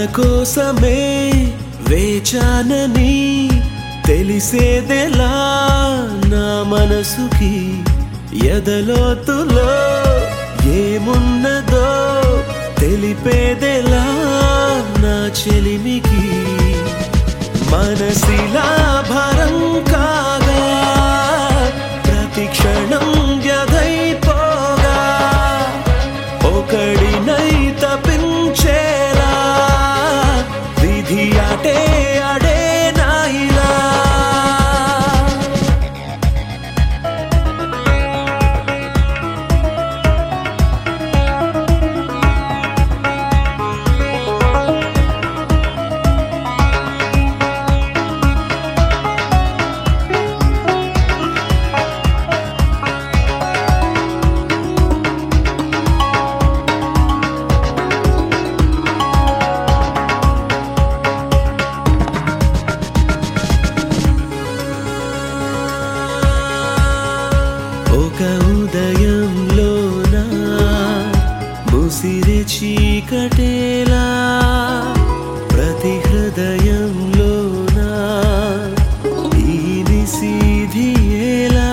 కోసమే వేచానని తెలిసేదెలా నా మనసుకి ఎదలోతులో ఏమున్నదో తెలిపేదెలా నా చెలిమికి మనసిలా భారం కాగా ప్రతి క్షణం వ్యధైపోగా ఒకడినై తపించేలా విధి అటే అడే నాయిలా ఒక ఉదయంలోన ముసిరి చీకటేలా ప్రతి హృదయంలోన ఈ నిశీధియేలా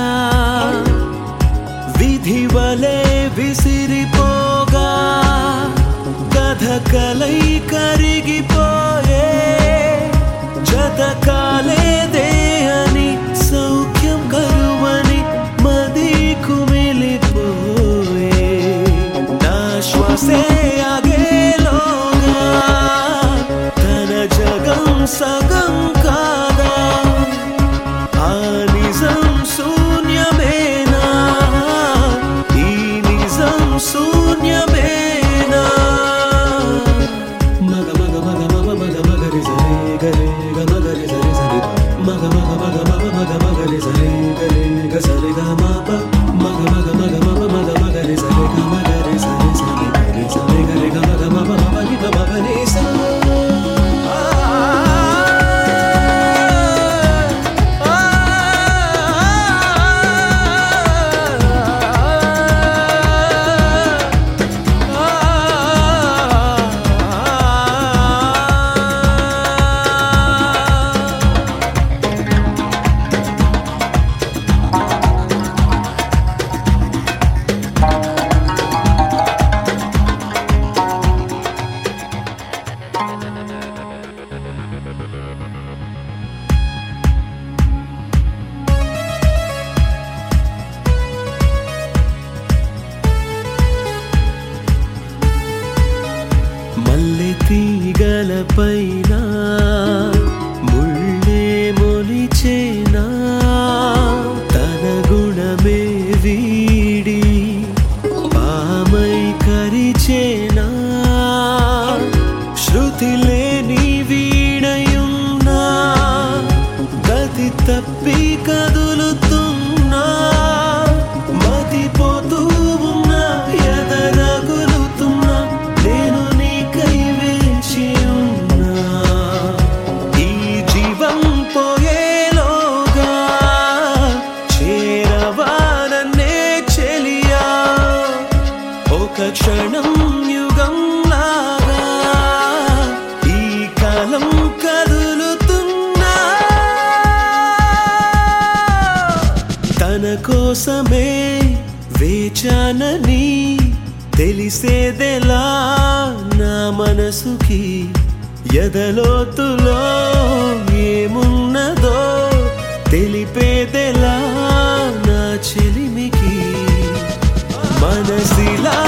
విధి వలె విసిరిపోగా కథ కలై కరిగిపోయే జత కాలేదే అని సౌఖ్యం కరువని మది కుమిలిపోయే నా శ్వాసే ఆగేలోగా తన జగం సగం కాదా ఆ నిజం శూన్యమేనా ఈ నిజం శూన్యమేనా మగ మగ మగ మగ మగ మగ రి సరే గరే గ మగ రి సరే సరే మగ మగ మగ మగ మగ మగ రి సరే గరే గ సరే గ మ ప మగ మగ మగ మగ మగ మగ రి సరే గ మగ రి సరే సరే గరే సరే గరే గ మగ మగ మగ ని గ మగ ని సా మల్లె తీగల పైన ముళ్ళే మొలిచేనా తన గుణమే వీడి పామై కరిచేనా శృతి లేని వీణయున్నా గతి తప్పి కదులుతున్నా మతిపోతూ ఉన్నా ఎదరగులుతున్నా నేను నీకై వేచి ఉన్నా ఈ జీవం పోయేలోగా చేరవానన్నే చెలియా ఒక క్షణం యుగం లాగా ఈ కాలం కదులుతున్నా తన కోసమే వేచానని తెలిసేదెలా నా మనసుకి ఎదలోతులో ఏమున్నదో తెలిపేదెలా నా చెలిమికి మనసిలా